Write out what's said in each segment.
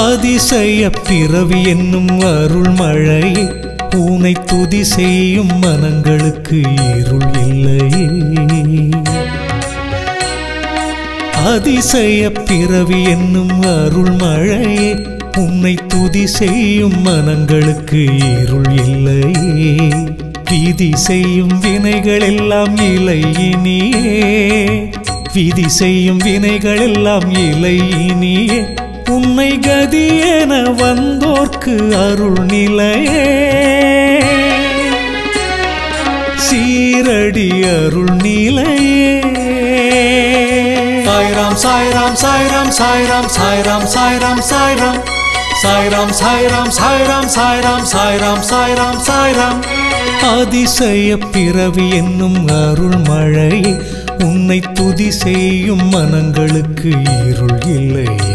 அதிசய பிறவி என்னும் அருள் மழையே பூனை துதி செய்யும் மனங்களுக்கு இருள் இல்லையே அதிசய பிறவி என்னும் அருள் மழையே உன்னை துதி செய்யும் மனங்களுக்கு இருள் இல்லையே விதி செய்யும் வினைகள் எல்லாம் இலை இனியே விதி செய்யும் வினைகள் எல்லாம் இலை இனியே உன்னை கதி என வந்தோர்க்கு அருள் நிலையே சீரடி அருள் நிலையே சாய்ராம் சாய்ராம் சாய்ராம் சாய்ராம் சாய்ராம் சாய்ராம் சாய்ராம் சாய்ராம் சாய்ராம் சாய்ராம் சாய்ராம் சாய்ராம் சாய்ராம் சாய்ராம் அதிசய பிறவி என்னும் அருள் மழை உன்னை துதி செய்யும் மனங்களுக்கு இருள் இல்லையே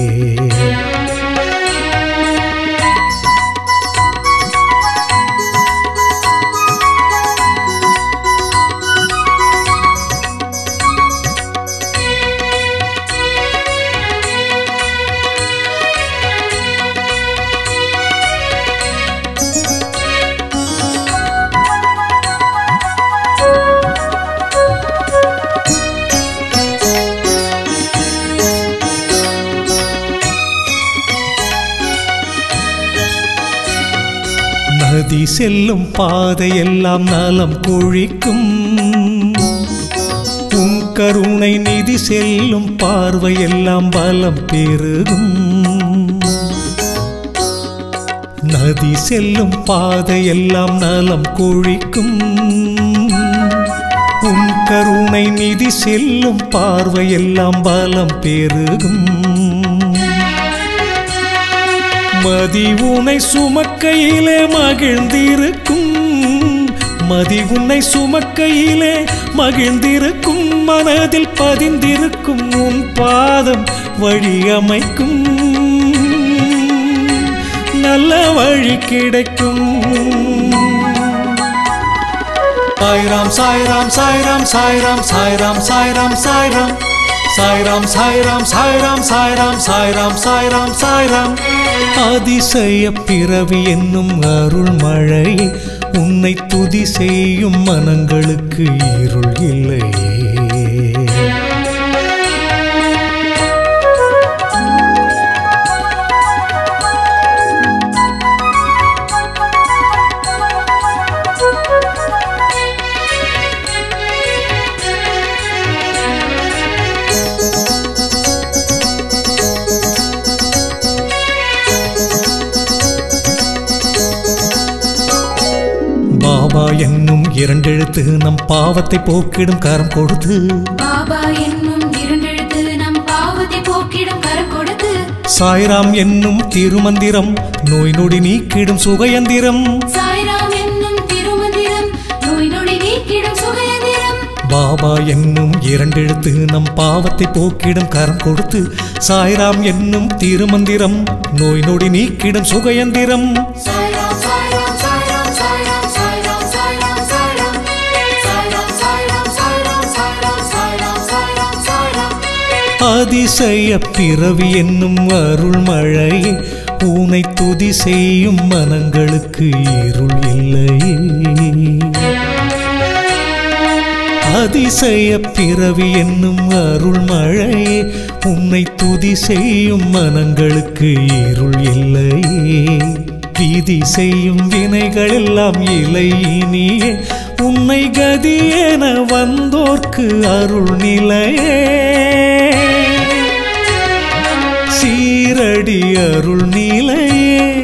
நதி செல்லும் பாதையெல்லாம் நலம் கொழிக்கும் உன் கருணை நிதி செல்லும் பார்வையெல்லாம் பலம் பெருகும் நதி செல்லும் பாதையெல்லாம் நலம் கொழிக்கும் உன் கருணை நிதி செல்லும் பார்வையெல்லாம் பலம் பெருகும் மதி உனை சுமக்கையிலே மகிழ்ந்திருக்கும் மதி உன்னை சுமக்கையிலே மகிழ்ந்திருக்கும் மனதில் பதிந்திருக்கும் உன் பாதம் வழி அமைக்கும் நல்ல வழி கிடைக்கும் சாய்ராம் சாய்ராம் சாய்ராம் சாய்ராம் சாய்ராம் சாய்ராம் சாய்ராம் சாய்ராம் சாய்ராம் சாய்ராம் சாய்ராம் சாய்ராம் சாய்ராம் சாய்ராம் அதிசய பிறவி என்னும் அருள் மழை உன்னை துதி செய்யும் மனங்களுக்கு இருள் இல்லையே பாபா என்னும் இரண்டெழுத்து நம் பாவத்தை போக்கிடும் கரம் கொடுத்து பாபா என்னும் இரண்டெழுத்து நம் பாவத்தை போக்கிடும் கரம் கொடுத்து சாய்ராம் என்னும் திருமந்திரம் நோய் நொடி நீக்கிடும் சுகயந்திரம் சாய்ராம் என்னும் திருமந்திரம் நோய் நொடி நீக்கிடும் சுகயந்திரம் பாபா என்னும் இரண்டெழுத்து நம் பாவத்தை போக்கிடும் கரம் கொடுத்து சாய்ராம் என்னும் திருமந்திரம் நோய் நொடி நீக்கிடும் சுகயந்திரம் சாய்ராம் சாய்ராம் சாய்ராம் சாய்ராம் சாய்ராம் சாய்ராம் சாய்ராம் சாய்ராம் சாய்ராம் சாய்ராம் சாய்ராம் சாய்ராம் சாய்ராம் சாய்ராம் அதிசய பிறவி என்னும் அருள் மழை பூனை துதி செய்யும் மனங்களுக்கு இருள் இல்லையே அதிசய பிறவி என்னும் அருள் மழை உன்னை துதி செய்யும் மனங்களுக்கு இருள் இல்லையே விதி செய்யும் வினைகள் எல்லாம் இலை இனியே உன்னை கதி என வந்தோர்க்கு அருள் நிலையே சீரடி அருள் நிலையே